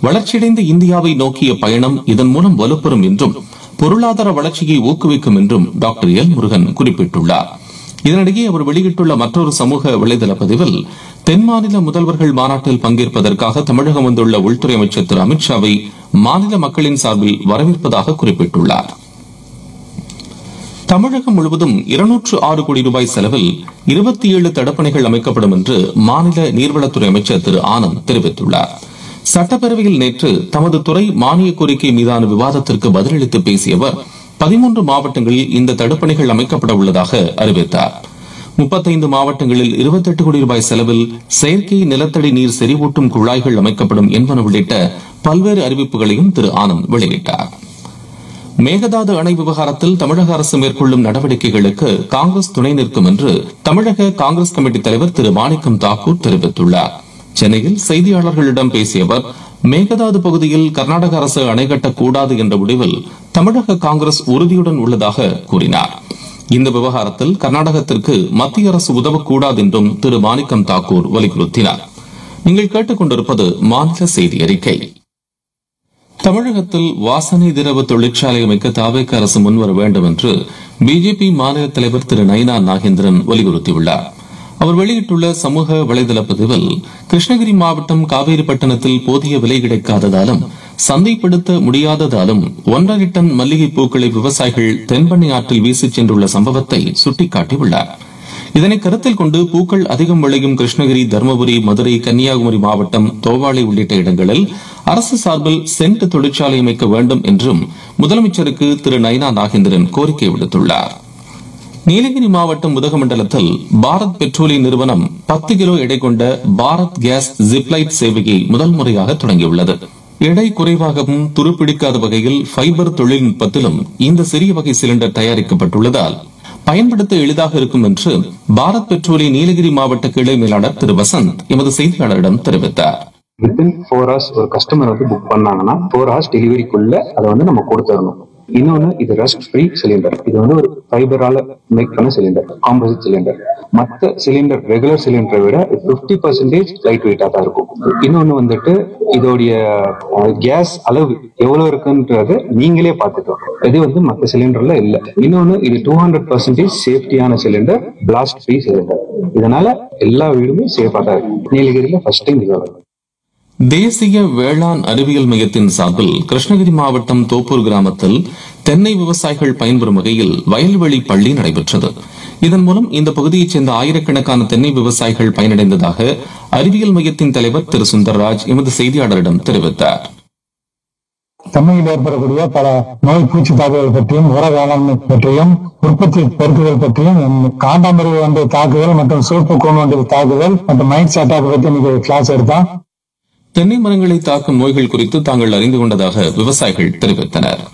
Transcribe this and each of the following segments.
வளர்ச்சியடைந்த இந்தியாவை நோக்கிய பயணம் இதன் மூலம் வலுப்பெறும் என்றும் பொருளாதார வளர்ச்சியை ஊக்குவிக்கும் என்றும் டாக்டர் எல் முருகன் குறிப்பிட்டுள்ளார் இதனிடையே அவர் வெளியிட்டுள்ள மற்றொரு சமூக வலைதள பதிவில் தென் மாநில முதல்வர்கள் மாநாட்டில் பங்கேற்பதற்காக தமிழகம் வந்துள்ள உள்துறை அமைச்சர் திரு அமித்ஷாவை மாநில மக்களின் சார்பில் வரவேற்பதாக குறிப்பிட்டுள்ளார் தமிழகம் முழுவதும் இருநூற்று ஆறு கோடி ரூபாய் செலவில் இருபத்தி ஏழு தடுப்பணைகள் அமைக்கப்படும் என்று மாநில நீர்வளத்துறை அமைச்சர் திரு ஆனந்த் தெரிவித்துள்ளார் சட்டப்பேரவையில் நேற்று தமது துறை மானிய கோரிக்கை மீதான விவாதத்திற்கு பதிலளித்து பேசிய அவர் பதிமூன்று மாவட்டங்களில் இந்த தடுப்பணைகள் அமைக்கப்பட உள்ளதாக அறிவித்தார் முப்பத்தைந்து மாவட்டங்களில் இருபத்தெட்டு கோடி ரூபாய் செலவில் செயற்கை நிலத்தடி நீர் செறிவூட்டும் குழாய்கள் அமைக்கப்படும் என்பன உள்ளிட்ட பல்வேறு அறிவிப்புகளையும் திரு ஆனந்த் வெளியிட்டார் மேகதாது அணை விவகாரத்தில் தமிழக அரசு மேற்கொள்ளும் நடவடிக்கைகளுக்கு காங்கிரஸ் துணை நிற்கும் என்று தமிழக காங்கிரஸ் கமிட்டி தலைவர் திரு மாணிக்கம் தாக்கூர் தெரிவித்துள்ளார் சென்னையில் செய்தியாளர்களிடம் பேசிய அவர் மேகதாது பகுதியில் கர்நாடக அரசு அணை கட்டக்கூடாது என்ற முடிவில் தமிழக காங்கிரஸ் உறுதியுடன் உள்ளதாக கூறினார் இந்த விவகாரத்தில் கர்நாடகத்திற்கு மத்திய அரசு உதவக்கூடாது என்றும் திரு மாணிக்கம் தாக்கூர் வலியுறுத்தினார் நீங்கள் கேட்டுக் கொண்டிருப்பது மாநில செய்தி அறிக்கை தமிழகத்தில் வாசனை திரவ தொழிற்சாலை அமைக்க தாவேக அரசு முன்வர வேண்டும் என்று பிஜேபி மாநில தலைவர் திரு நயினா நாகேந்திரன் வலியுறுத்தியுள்ளார் அவர் வெளியிட்டுள்ள சமூக வலைதள பதிவில் கிருஷ்ணகிரி மாவட்டம் காவேரிப்பட்டினத்தில் போதிய விலை கிடைக்காததாலும் சந்தைப்படுத்த முடியாததாலும் ஒன்றரை டன் மல்லிகை பூக்களை விவசாயிகள் தென்பண்ணை ஆற்றில் வீசிச் சென்றுள்ள சம்பவத்தை சுட்டிக்காட்டியுள்ளார் இதனை கருத்தில் கொண்டு பூக்கள் அதிகம் விளையும் கிருஷ்ணகிரி தருமபுரி மதுரை கன்னியாகுமரி மாவட்டம் தோவாளை உள்ளிட்ட இடங்களில் அரசு சார்பில் சென்ட் தொழிற்சாலை அமைக்க வேண்டும் என்றும் முதலமைச்சருக்கு திரு நயினா நாகேந்திரன் கோரிக்கை விடுத்துள்ளார் நீலகிரி மாவட்டம் உதகமண்டலத்தில் பாரத் பெட்ரோலிய நிறுவனம் பத்து கிலோ எடை கொண்ட பாரத் கேஸ் ஜிப்லைட் சேவையை முதல் முறையாக தொடங்கியுள்ளது எடை குறைவாகவும் துருப்பிடிக்காத வகையில் ஃபைபர் தொழில்நுட்பத்திலும் இந்த சிறிய வகை சிலிண்டர் தயாரிக்கப்பட்டுள்ளதால் பயன்படுத்த எளிதாக இருக்கும் என்று பாரத் பெட்ரோலிய நீலகிரி மாவட்ட கிளை மேலாளர் திரு வசந்த் எமது செய்தியாளரிடம் தெரிவித்தார் வித்தின் ஃபோர் ஹவர்ஸ் ஒரு கஸ்டமர் வந்து புக் பண்ணாங்கன்னா ஃபோர் ஹவர்ஸ் டெலிவரிக்குள்ள அதை வந்து நம்ம கொடுத்துடணும் இன்னொன்னு இது ரஸ்ட் ஃப்ரீ சிலிண்டர் இது வந்து ஒரு ஃபைபரால மேக் பண்ண சிலிண்டர் காம்போசிட் சிலிண்டர் மற்ற சிலிண்டர் ரெகுலர் சிலிண்டரை விட பிப்டி பர்சன்டேஜ் லைட் வெயிட்டா தான் இருக்கும் இன்னொன்னு வந்துட்டு இதோடைய கேஸ் அளவு எவ்வளவு இருக்குன்றது நீங்களே பார்த்துக்கலாம் இது வந்து மற்ற சிலிண்டர்ல இல்ல இன்னொன்னு இது டூ ஹண்ட்ரட் பர்சன்டேஜ் சேஃப்டியான சிலிண்டர் பிளாஸ்ட் ஃப்ரீ சிலிண்டர் இதனால எல்லா வீடுமே சேஃபா தான் இருக்கு நீலகிரியில ஃபர்ஸ்ட் டைம் இது வருது தேசிய வேளாண் அறிவியல் மையத்தின் சார்பில் கிருஷ்ணகிரி மாவட்டம் தோப்பூர் கிராமத்தில் தென்னை விவசாயிகள் பயன்பெறும் வகையில் வயல்வெளி பள்ளி நடைபெற்றது இதன் மூலம் இந்த பகுதியைச் சேர்ந்த ஆயிரக்கணக்கான தென்னை விவசாயிகள் பயனடைந்ததாக அறிவியல் மையத்தின் தலைவர் திரு சுந்தர்ராஜ் எமது செய்தியாளரிடம் தெரிவித்தார் தென்னையில் ஏற்படக்கூடிய பல நோய் பூச்சி தாக்குதல் பற்றியும் உர வேளாண்மை பற்றியும் உற்பத்தி பெருக்குதல் பற்றியும் காண்டாமிருக வண்டிய தாக்குதல் மற்றும் சூப்பு கூண் வண்டிய தாக்குதல் மற்றும் மைட்ஸ் அட்டாக் பற்றி இன்னைக்கு கிளாஸ் எடுத்தோம் தென்னை மரங்களை தாக்கும் நோய்கள் குறித்து தாங்கள் அறிந்து கொண்டதாக விவசாயிகள் தெரிவித்தனர்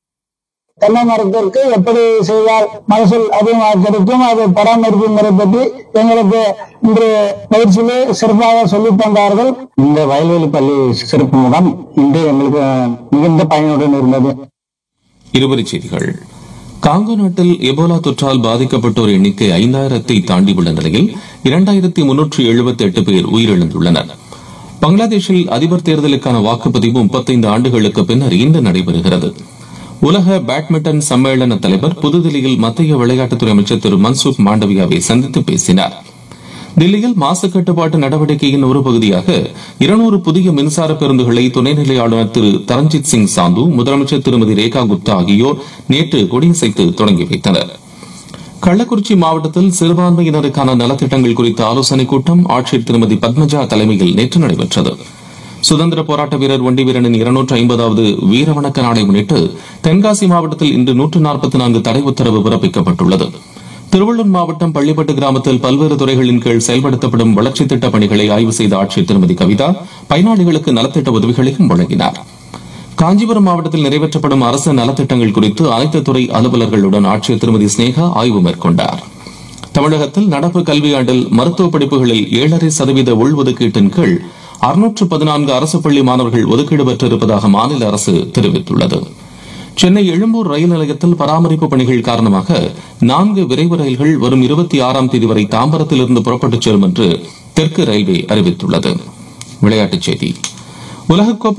தென்னை மரத்திற்கு எப்படி செய்தால் மகசூல் அதிகமாக கிடைக்கும் அது பராமரிப்பு முறை பற்றி எங்களுக்கு இன்று பயிற்சியிலே சிறப்பாக சொல்லித் தந்தார்கள் இந்த வயல்வெளி பள்ளி சிறப்பு முகாம் இன்று எங்களுக்கு மிகுந்த பயனுடன் இருந்தது இருவரிச் செய்திகள் காங்கோ நாட்டில் எபோலா தொற்றால் பாதிக்கப்பட்டோர் எண்ணிக்கை ஐந்தாயிரத்தை தாண்டியுள்ள நிலையில் இரண்டாயிரத்தி முன்னூற்று எழுபத்தி எட்டு பேர் உயிரிழந்துள்ளனர் பங்களாதேஷில் அதிபர் தேர்தலுக்கான வாக்குப்பதிவு முப்பத்தைந்து ஆண்டுகளுக்கு பின்னர் இன்று நடைபெறுகிறது உலக பேட்மிண்டன் சம்மேளன தலைவர் புதுதில்லியில் மத்திய விளையாட்டுத்துறை அமைச்சர் திரு மன்சுக் மாண்டவியாவை சந்தித்து பேசினார் தில்லியில் மாசு கட்டுப்பாட்டு நடவடிக்கையின் ஒரு பகுதியாக இருநூறு புதிய மின்சார பேருந்துகளை துணைநிலை ஆளுநர் திரு தரஞ்சித் சிங் சாந்து முதலமைச்சர் திருமதி ரேகா குப்தா ஆகியோர் நேற்று கொடியசைத்து தொடங்கி வைத்தனர் கள்ளக்குறிச்சி மாவட்டத்தில் சிறுபான்மையினருக்கான நலத்திட்டங்கள் குறித்த ஆலோசனைக் கூட்டம் ஆட்சியர் திருமதி பத்மஜா தலைமையில் நேற்று நடைபெற்றது சுதந்திர போராட்ட வீரர் ஒண்டி வீரனின் இருநூற்று ஐம்பதாவது வீரவணக்க நாளை முன்னிட்டு தென்காசி மாவட்டத்தில் இன்று நூற்று நாற்பத்தி நான்கு தடை உத்தரவு பிறப்பிக்கப்பட்டுள்ளது திருவள்ளூர் மாவட்டம் பள்ளிப்பட்டு கிராமத்தில் பல்வேறு துறைகளின் கீழ் செயல்படுத்தப்படும் வளர்ச்சித் திட்டப் பணிகளை ஆய்வு செய்த ஆட்சியர் திருமதி கவிதா பயனாளிகளுக்கு நலத்திட்ட உதவிகளையும் வழங்கினார் காஞ்சிபுரம் மாவட்டத்தில் நிறைவேற்றப்படும் அரசு நலத்திட்டங்கள் குறித்து அனைத்து துறை அலுவலர்களுடன் ஆட்சியர் திருமதி ஸ்னேகா ஆய்வு மேற்கொண்டார் தமிழகத்தில் நடப்பு கல்வியாண்டில் மருத்துவ படிப்புகளில் ஏழரை சதவீத உள்ஒதுக்கீட்டின் கீழ் அறுநூற்று பதினான்கு அரசு பள்ளி மாணவர்கள் ஒதுக்கீடு பெற்றிருப்பதாக மாநில அரசு தெரிவித்துள்ளது சென்னை எழும்பூர் ரயில் நிலையத்தில் பராமரிப்பு பணிகள் காரணமாக நான்கு விரைவு ரயில்கள் வரும் இருபத்தி ஆறாம் தேதி வரை தாம்பரத்திலிருந்து புறப்பட்டுச் செல்லும் என்று தெற்கு ரயில்வே அறிவித்துள்ளது விளையாட்டுச் செய்தி உலகக்கோப்பை